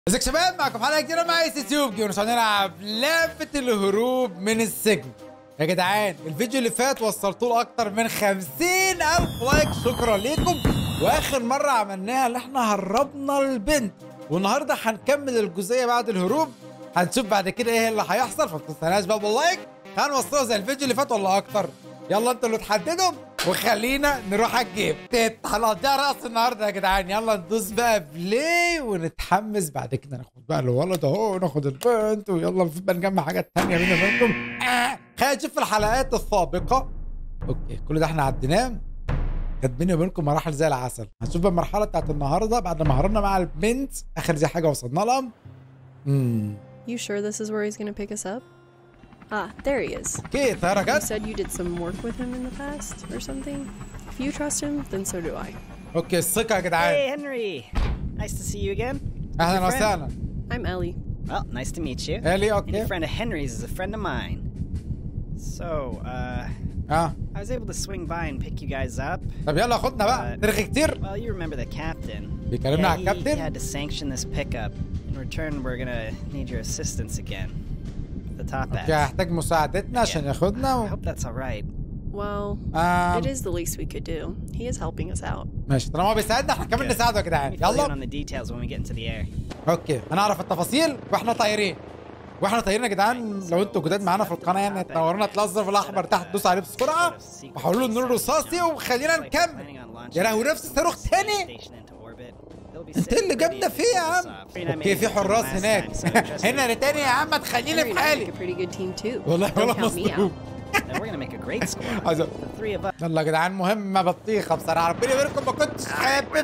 ازيك يا شباب معكم حلقه جديده مع اس تيوب جيمرز هنلعب لعبه الهروب من السجن يا جدعان الفيديو اللي فات وصلتوا له اكتر من 50000 لايك شكرا ليكم واخر مره عملناها اللي احنا هربنا البنت والنهارده هنكمل الجزئيه بعد الهروب هنشوف بعد كده ايه اللي هيحصل فما تنسوناش بقى باللايك هنوصله زي الفيديو اللي فات ولا اكتر يلا انتوا اللي تحددوا وخلينا نروح على الجيم تت هنقضيها رقص النهارده يا جدعان يلا ندوس بقى بلاي ونتحمس بعد كده ناخد بقى الولد اهو ناخد البنت ويلا المفروض بقى نجمع حاجات تانية بينا وبينكم آه. خلينا نشوف الحلقات السابقة اوكي كل ده احنا عديناه كانت بيني وبينكم مراحل زي العسل هنشوف بقى المرحلة بتاعت النهارده بعد ما هربنا مع البنت اخر زي حاجة وصلنا لها امم You sure this is where he's gonna pick us up? Ah, there he is. اوكي طيارة You جت said you did some work with him in the past or something? If you trust him, then so do I. اوكي الثقة يا جدعان Hey, Henry. Nice to see you again. اهلا Your friend? وسهلا I'm Ellie. Well, nice to meet you. الي Any اوكي friend of Henry's is a friend of mine. So, uh, اه I was able to swing by and pick you guys up. طب يلا خدنا بقى آه. نرغي كتير Well, you remember the captain. بيكلمنا Yeah, على he, he الكابتن had to sanction this pickup. In return, we're gonna need your assistance again. The top اوكي hats. هيحتاج مساعدتنا عشان I ياخدنا و... hope that's all right. Well, آم. it is the least we could do. He is helping us out. ماشي طالما هو بيساعدنا احنا كمان Good. نساعده يا Let جدعان me fill you in يلا on the details when we get into the air. اوكي هنعرف التفاصيل واحنا طايرين واحنا طايرين يا جدعان لو انتوا جداد معانا في القناه يعني تنورونا تلاقوا الظرف الاحمر تحت دوس عليه بسرعه وحولوا له النور الرصاصي وخلينا نكمل يا لهوي نفس الصاروخ تاني انت اللي جامده فيه يا عم اوكي في حراس هناك هنا اللي تاني يا عم ما تخليني Henry في and I make حالي a pretty good team too. والله Don't والله count me مصدوم out. we're gonna make a great squad. عايز- The three of us. يلا يا جدعان مهمه بطيخه بصراحه ربنا يباركم ما كنتش حابب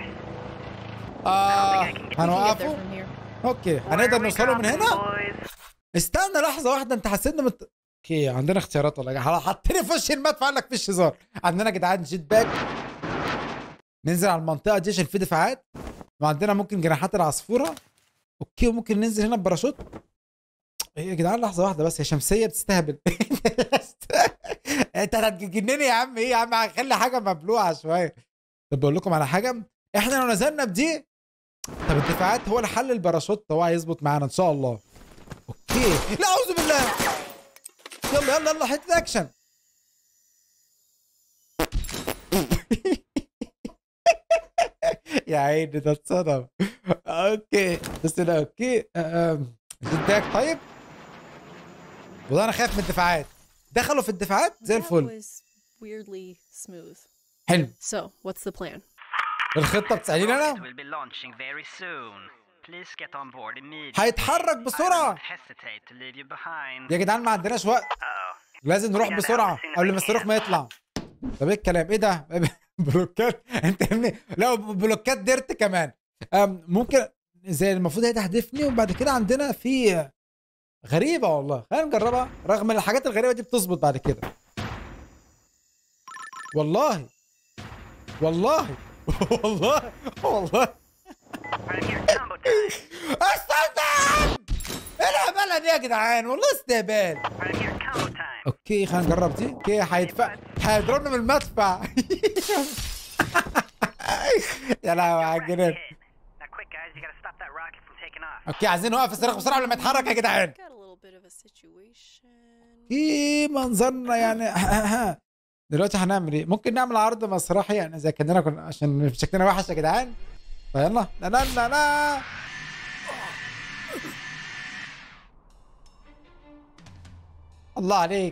اه We can get there هنوقفه from here. اوكي هنقدر نوصله من هنا استنى لحظه واحده انت حسيتنا مت... اوكي عندنا اختيارات ولا حاجه حطيني في وش المدفع قال لك فيش هزار عندنا يا جدعان جيت باك ننزل على المنطقه دي عشان في دفاعات وعندنا ممكن جناحات العصفوره اوكي وممكن ننزل هنا بباراشوت ايه يا جدعان لحظه واحده بس هي شمسيه بتستهبل انت هتجنني يا عم ايه يا عم خلي حاجه مبلوعه شويه طب بقول لكم على حاجه احنا لو نزلنا بدي طب الدفاعات هو اللي حل الباراشوت هو هيظبط معانا ان شاء الله اوكي لا اعوذ بالله يلا يلا يلا حته اكشن يا عيني ده اتصدم اوكي بس لا اوكي أم، جداك طيب والله انا خايف من الدفاعات دخلوا في الدفاعات زي That الفل was weirdly smooth. حلو So, what's the plan? الخطه بتساليني انا will be launching very soon. Please get on board immediately. هيتحرك I will بسرعه not hesitate to leave you behind. يا جدعان ما عندناش وقت لازم نروح بسرعه قبل ما الصاروخ ما يطلع طب ايه الكلام ايه ده بلوكات انت فاهمني لا بلوكات ديرت كمان أم ممكن زي المفروض هي تحدفني وبعد كده عندنا في غريبه والله خلينا نجربها رغم ان الحاجات الغريبه دي بتظبط بعد كده والله والله والله والله استنى يا عم! ايه الهبله دي يا جدعان والله استهبال اوكي خلينا نجرب دي اوكي هيدفع هيضربنا من المدفع يا لهوي على الجنان Now quick guys, you gotta stop that rocket from taking off. اوكي عايزين نوقف الصاروخ بسرعه قبل ما يتحرك يا جدعان Got a little bit of a situation. في منظرنا يعني دلوقتي هنعمل ايه؟ ممكن نعمل عرض مسرحي يعني زي كاننا كنا عشان شكلنا وحش يا جدعان فيلا لا لا لا لا الله عليك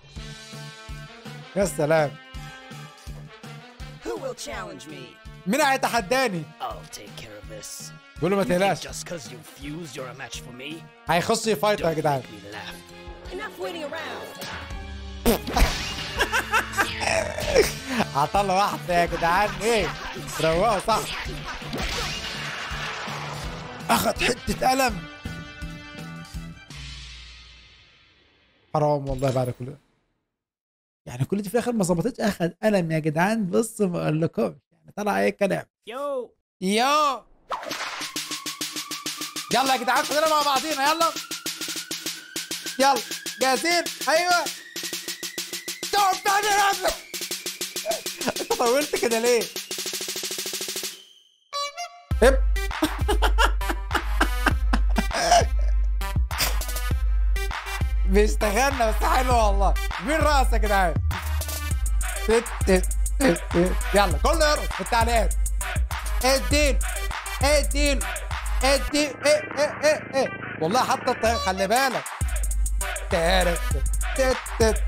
يا سلام Who will challenge me? مين هيتحداني؟ I'll take care of this. بقول له ما You think تقلقش just because you fused you're a match for me? هيخش يفايت يا Don't جدعان make me laugh. Enough waiting around. عطله واحدة يا جدعان ايه روقوا صح اخد حتة قلم حرام والله بعد كل ده يعني كل دي في الاخر ما ظبطتش اخد قلم يا جدعان بص ما اقولكمش يعني طلع اي كلام Yo, يو يلا يا جدعان كلنا مع بعضينا يلا يلا جاهزين ايوه تقف تاني يا رب انت طولت كده ليه؟ هب بيشتغلنا بس حلو والله مين راس يا جدعان تت تت تت تت. يلا كله يرقص في التعليقات اديله اديله اديله ايه ايه ايه ايه والله حتى الطيارة خلي بالك تارت تت تت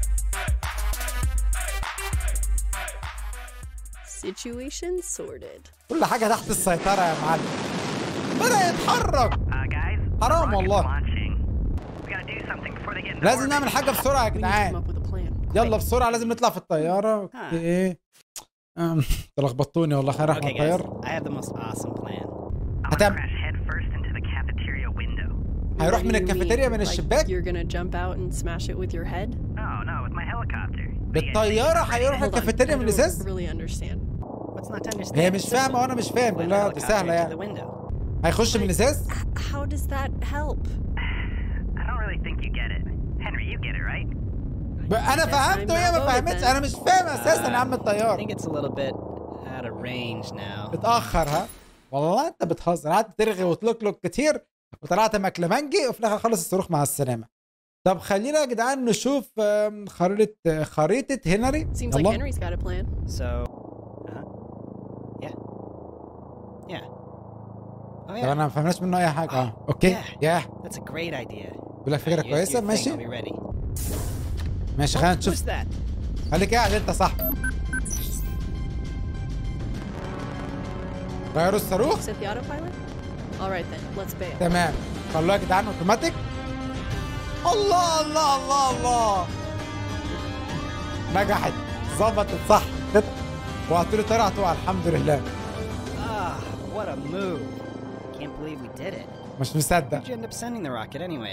Situation sorted. كل حاجة تحت السيطرة يا معلم بدأ يتحرك Uh, guys, حرام rocket's والله launching. We gotta do something before they get in لازم orbit. نعمل حاجة بسرعة يا We need to come جدعان up with a plan. يلا بسرعة لازم نطلع في الطيارة اوكي ايه أم، تلخبطوني والله خير احنا Okay, guys, الطيارة I have the most awesome plan. I'm gonna هتعمل- crash head first into the cafeteria window. هيروح من What do you الكافيتيريا mean? من Like, الشباك You're gonna jump out and smash it with your head? No, no, with my helicopter. بالطيارة هيروح Hold on, الكافيتيريا I من don't الازاز really understand. What's not to understand? هي مش It's فاهمة simple. وانا مش فاهم Land بالله دي helicopter سهلة into the يعني window. هيخش من الازاز How does that help? I don't really think you get it. Henry, you get it, right? بقى انا guess فهمت I'm وهي ما outvoted فهمتش then. انا مش فاهم اساسا يا عم I الطيارة think it's a little bit out of range now. اتأخر ها والله انت بتهزر قعدت ترغي وتلوكلوك كتير وطلعت مكلمنجي وفي الاخر خلص الصاروخ مع السلامة طب خلينا يا جدعان نشوف آم، خريطة خريطة هنري Seems like يلا Henry's got a plan. So, uh-huh. Yeah. Yeah. Oh طب yeah. انا ما فهمناش منه اي حاجة اه اوكي Yeah. ياه That's a great idea. بيقول لك فكرة You guys do كويسة your thing, ماشي I'll be ready. ماشي خلينا Who's نشوف that? خليك قاعد انت صح غيروا الصاروخ Set the autopilot? Alright then, let's bail. تمام خلوها يا جدعان اوتوماتيك الله الله الله الله نجحت ظبطت صح كده وقعتوا لي طياره هتقع الحمد لله Ah, what a move. Can't believe we did it. مش مصدق How'd you end up sending the rocket anyway?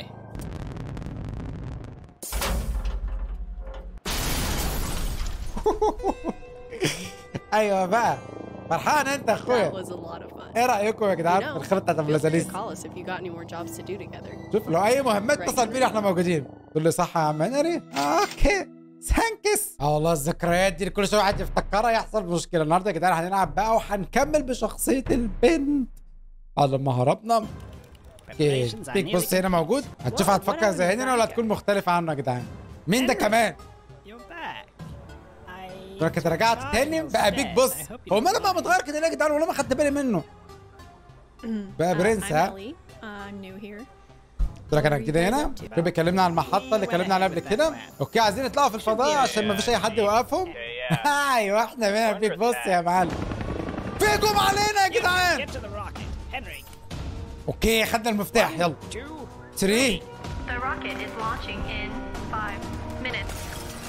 ايوه بقى فرحان انت يا That اخويا was a lot of fun. ايه رايكم يا You جدعان know, في الخطه بتاعت ابو feel free to لذيذ call us if you got any more jobs to do together. شوف لو اي مهمات اتصل بينا احنا موجودين تقول لي صح يا عم هنري اوكي ثانكس اه والله الذكريات دي كل شويه واحد يفتكرها يحصل مشكله النهارده يا جدعان هنلعب بقى وهنكمل بشخصيه البنت على ما هربنا اوكي Preparations are بيك بص nearly هنا موجود هتشوف Whoa, هتفكر what زي happened هنا ولا to هتكون مختلفه عنه يا جدعان مين ده كمان You're back. I ترى كنت رجعت forgot تاني you بقى said. بيك بص I hope you هو don't ماله بقى mind. متغير كده ليه يا جدعان والله ما خدت بالي منه بقى برنس I'm ها Ellie, uh, new here. قلت لك انا كده هنا كده بيكلمنا على المحطه اللي كلمنا عليها قبل كده اوكي عايزين يطلعوا في الفضاء عشان ما فيش اي حد يوقفهم ايوه احنا هنا بيك بص يا معلم في هجوم علينا يا جدعان Get to the rocket. Henry. اوكي خدنا المفتاح يلا Two. 3 The rocket is launching in five minutes.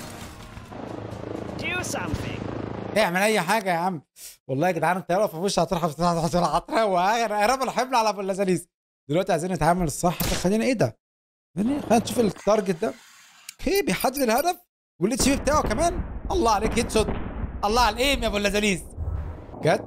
Do something. اعمل اي حاجه يا عم والله يا جدعان الطياره في وش هتروح هتروح رمى الحبل على ابو اللذاذيز دلوقتي عايزين نتعامل الصح طب خلينا ايه ده؟ خلينا خلينا نشوف التارجت ده اوكي بيحدد الهدف والاتش بي بتاعه كمان الله عليك هيد شوت الله على الايم يا ابو اللذاذيز جد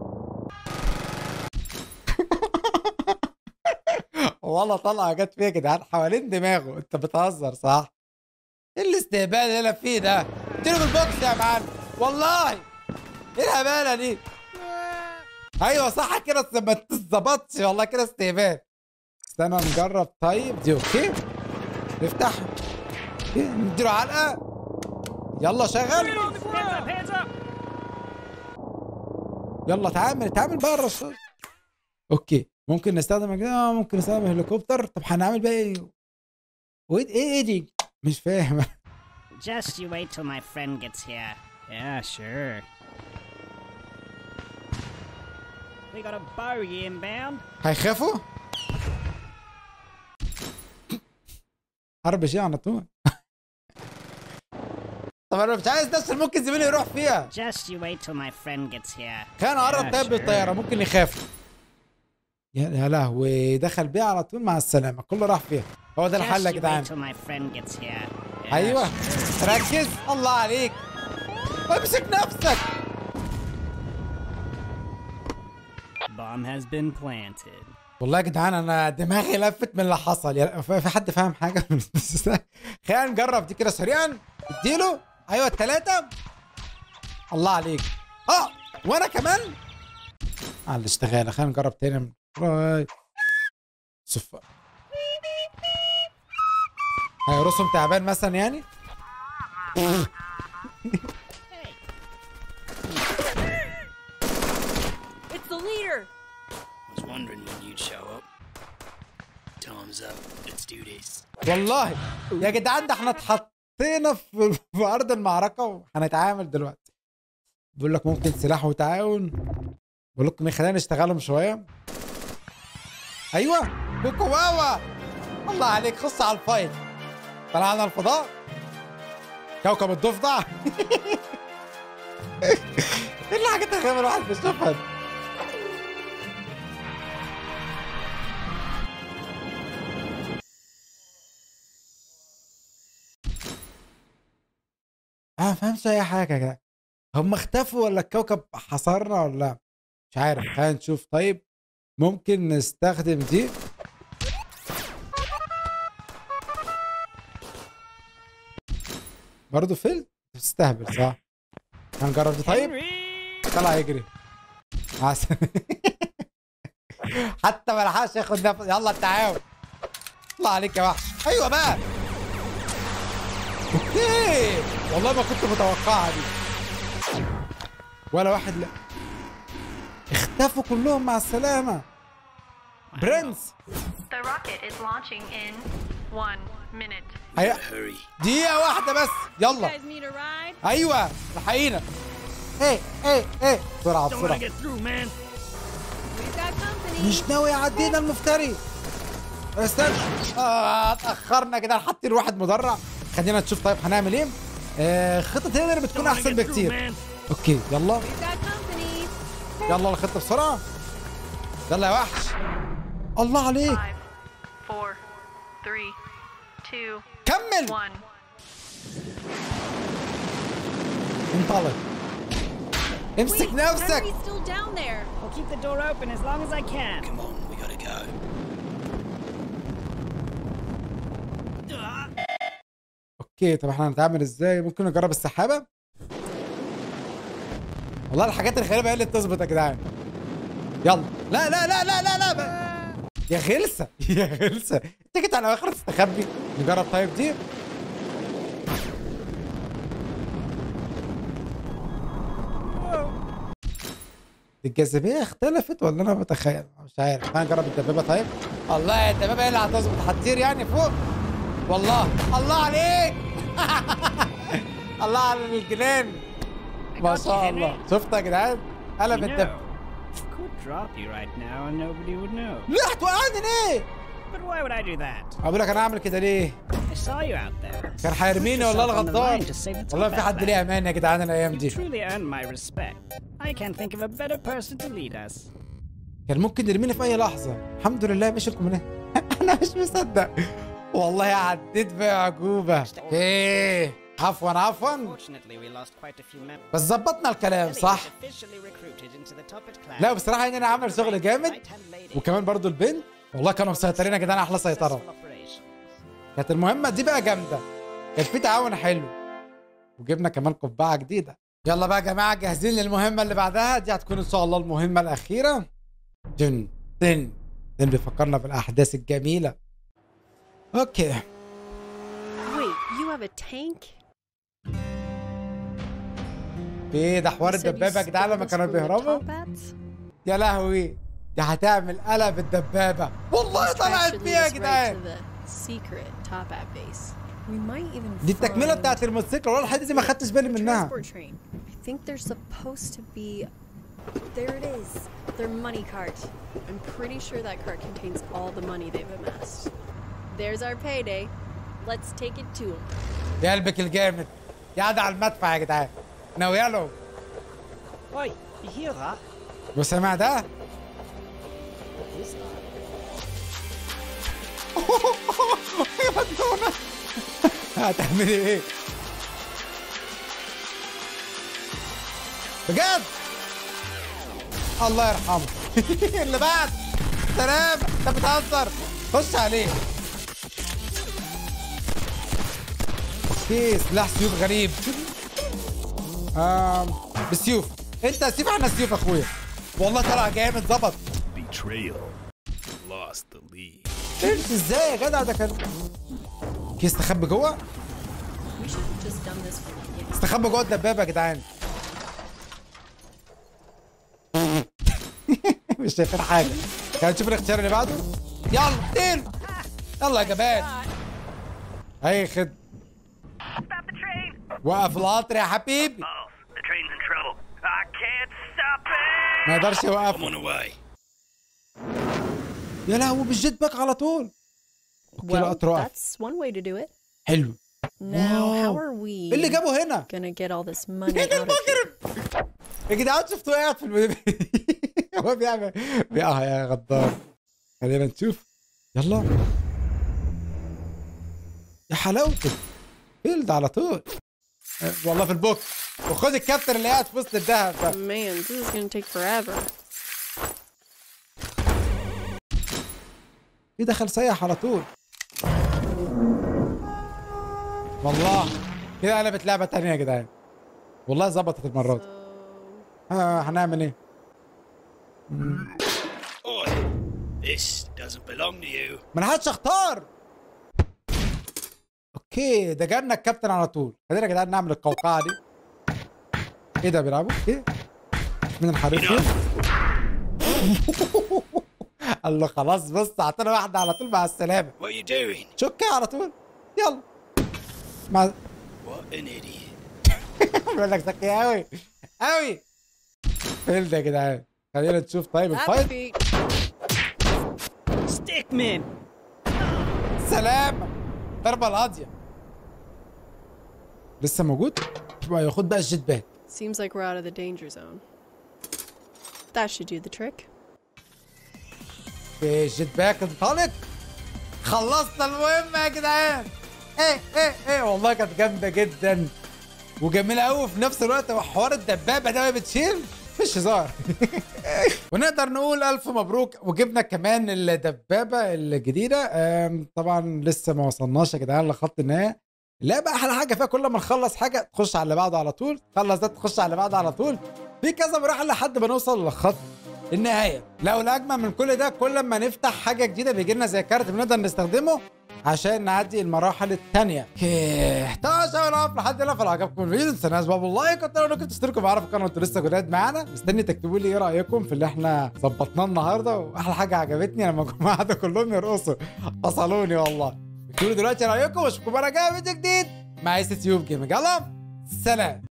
والله طلعه جت فيا يا جدعان حوالين دماغه انت بتهزر صح؟ ايه الاستهبال اللي انا فيه ده؟ اديله بالبوكس يا معلم والله ايه الهباله دي؟ ايوه صح كده بس ما تظبطش والله كده استهبال استنى نجرب طيب دي اوكي نفتح اوكي نديله علقه يلا شغل Hands up, hands up. يلا تعامل تعامل بقى الرشاش اوكي ممكن نستخدم كده آه، ممكن نستخدم هليكوبتر طب هنعمل بقى ايه؟ وايه ايه ايه دي؟ مش فاهم Just you wait till my friend gets here. Yeah, sure. We got a bogey inbound. هيخافوا؟ حرب شيء على طول طب انا مش عايز نفس اللي ممكن زميلي يروح فيها Just you wait till my friend gets here. خلينا نقرب Yeah, طيب sure. بالطياره ممكن يخاف يا يا لهوي دخل بيها على طول مع السلامه كله راح فيها هو ده الحل يا Just you جدعان wait till my friend gets here. Yeah, ايوه sure. ركز الله عليك امسك نفسك Bomb has been planted. والله يا جدعان انا دماغي لفت من اللي حصل يا في في حد فاهم حاجه خلينا نجرب دي كده سريعا اديله ايوه الثلاثه الله عليك اه وانا كمان على الاشتغاله خلينا نجرب تاني راي. صف هيرسم تعبان مثلا يعني It's the leader! Was wondering when you'd show up. Time's up. Let's do this. والله يا جدعان ده احنا اتحطينا في, في ارض المعركه وهنتعامل دلوقتي بيقول لك ممكن سلاح وتعاون بقول لكم ايه خلينا نشتغلهم شويه ايوه كوكو واوا الله عليك خص على الفايت طلعنا الفضاء كوكب الضفدع ايه الحاجات الغريبه الواحد بيشوفها دي؟ انا ما فهمش اي حاجه كده هم اختفوا ولا الكوكب حصرنا ولا لا؟ مش عارف خلينا نشوف طيب ممكن نستخدم دي برضه فيل بتستهبل صح هنجرب دي طيب طلع يجري عسل حتى ما لحقش ياخد نفس يلا التعاون الله عليك يا وحش ايوه بقى اوكي والله ما كنت متوقعها دي ولا واحد لا اختفوا كلهم مع السلامة برنس The rocket is launching in one minute. هي... Hurry. دقيقة واحدة بس You يلا guys need a ride? ايوه لحقينا ايه ايه ايه بسرعة Don't wanna بسرعة get through, man. We've got company! مش ناوي يعدينا المفتري استنى اه اتاخرنا كده حاطين واحد مدرع خلينا نشوف طيب هنعمل ايه آه خطة هيلر بتكون Don't wanna احسن get through, بكتير man. اوكي يلا We've got company! يلا الخطة بسرعة يلا يا وحش الله عليك Five, four, three, two, كمل one. انطلق امسك Wait, نفسك Henry's still down there! I'll keep the door open as long as I can. Come on, we gotta go. اوكي طب احنا هنتعامل ازاي ممكن نجرب السحابة والله الحاجات الغريبة هي اللي بتظبط يا جدعان يلا لا لا لا لا لا لا بقى. يا غلسة يا غلسة انت جيت على اخر تستخبي نجرب طيب دي الجاذبية اختلفت ولا انا بتخيل مش عارف انا نجرب الدبابة طيب الله يا الدبابة هي اللي هتظبط هتطير يعني فوق والله الله عليك الله على الجنان ما شاء الله شفت يا جدعان قلب You الدب know, could drop you right now and nobody would know. لا هتوقعني ليه؟ But why would I do that? اقول لك انا اعمل كده ليه؟ I saw you out there. كان هيرميني والله yourself on the الغدار line to save the والله في top حد back. ليه امان يا جدعان الايام You دي truly earned my respect. I can't think of a better person to lead us. كان ممكن يرميني في اي لحظه الحمد لله مش لكم هنا انا مش مصدق والله عديت بعجوبه ايه عفوا عفوا Fortunately, we lost quite a few members. بس ظبطنا الكلام صح officially recruited into the Toppet clan. لا بصراحه يعني انا عامل شغل جامد Right-hand lady. وكمان برضو البنت والله كانوا مسيطرين يا جدعان احلى سيطره Successful operations. كانت المهمه دي بقى جامده كان في تعاون حلو وجبنا كمان قبعه جديده يلا بقى يا جماعه جاهزين للمهمه اللي بعدها دي هتكون ان شاء الله المهمه الاخيره دن دن دن بيفكرنا بالاحداث الجميله اوكي Wait, you have a tank? ايه ده حوار You said you الدبابه يا جدعان لما stole this كانوا from the بيهربوا Toppats? يا لهوي دي هتعمل قلب الدبابه والله This track طلعت should lead بيها يا us right جدعان to the secret Toppat base. We might even دي التكمله find بتاعت الموتوسيكل والله الحته دي ما خدتش بالي a منها transport train. I think there's supposed to be. There it is. Their money cart. I'm pretty sure that cart contains all the money they've amassed. There's our payday. Let's take it to them. يا قلبك الجامد يا قاعد على المدفع يا جدعان ناويه له Oi, you hear that? وسامع ده يا مجنونة هتعملي ايه؟ بجد؟ الله يرحمه اللي بعد سلام انت بتهزر خش عليه اوكي سلاح سيوف غريب آم بالسيوف انت سيوف احنا سيوف اخويا والله طلع جامد ظبط Betrayal. Lost the lead. امشي ازاي يا جدع ده كان كيس استخبى جوه We should have just done this from the beginning. استخبى جوه الدبابه يا جدعان مش شايفين حاجه كان نشوف الاختيار اللي بعده يلا طير يلا يا جبان اي خد Stop the train! وقف القطر يا حبيبي Boss, the train's in trouble. I can't stop it! ما يقدرش I'm يوقف on the way. يا لهوي بالجيت باك على طول اوكي Well, القطر وقف that's one way to do it. حلو Now, how Wow. are we إيه اللي جابه هنا gonna get all this money فين out of here? المجرم يا جدعان شفتوه قاعد في الم... هو بيعمل اه يا غدار خلينا نشوف يلا يا حلاوتك فيلد على طول آه، والله في البوك وخد الكابتن اللي قاعد في وسط الدهب ده Man, this is gonna take forever. في دخل سيح على طول والله كده قلبت لعبة تانية يا جدعان والله ظبطت المرة دي آه هنعمل ايه؟ Oi, this doesn't belong to you. ما انا هاتش اختار اوكي ده جالنا الكابتن على طول خلينا يا جدعان نعمل القوقعه دي ايه ده بيلعبوا ايه من الحريف قال له خلاص بص اعطينا واحده على طول مع السلامه What are you doing? شكها على طول يلا مع What an idiot. بيقول لك ذكي قوي قوي فين ده يا جدعان خلينا نشوف طيب الفايت Happy. Stickman! سلام ضربه القاضيه لسه موجود يبقى ياخد بقى الجيت باك Seems like we're out of the danger zone. That should do the trick. في الجيت باك انطلق خلصنا المهمة يا جدعان ايه ايه ايه والله كانت جامدة جدا وجميلة قوي في نفس الوقت وحوار الدبابة ده وهي بتشيل مش هزار ونقدر نقول الف مبروك وجبنا كمان الدبابة الجديدة آم، طبعا لسه ما وصلناش يا جدعان لخط النهاية لا بقى احلى حاجه فيها كل ما نخلص حاجه تخش على اللي بعده على طول تخلص ده تخش على اللي بعده على طول في كذا مراحل لحد ما نوصل للخط النهايه لا والاجمل من كل ده كل ما نفتح حاجه جديده بيجي لنا زي كارت بنقدر نستخدمه عشان نعدي المراحل الثانيه اوكي طبعا شباب العب لحد هنا فلو عجبكم الفيديو ما تنسوناش باب اللايك وتقدروا انكم تشتركوا معانا في القناه وانتوا لسه جداد معانا مستني تكتبوا لي ايه رايكم في اللي احنا ظبطناه النهارده واحلى حاجه عجبتني لما الجماعه قعدوا كلهم يرقصوا فصلوني والله اكتبوا لي دلوقتي رايكم واشوفكم مره جايه فيديو جديد مع اس تيوب جيمنج يلا سلام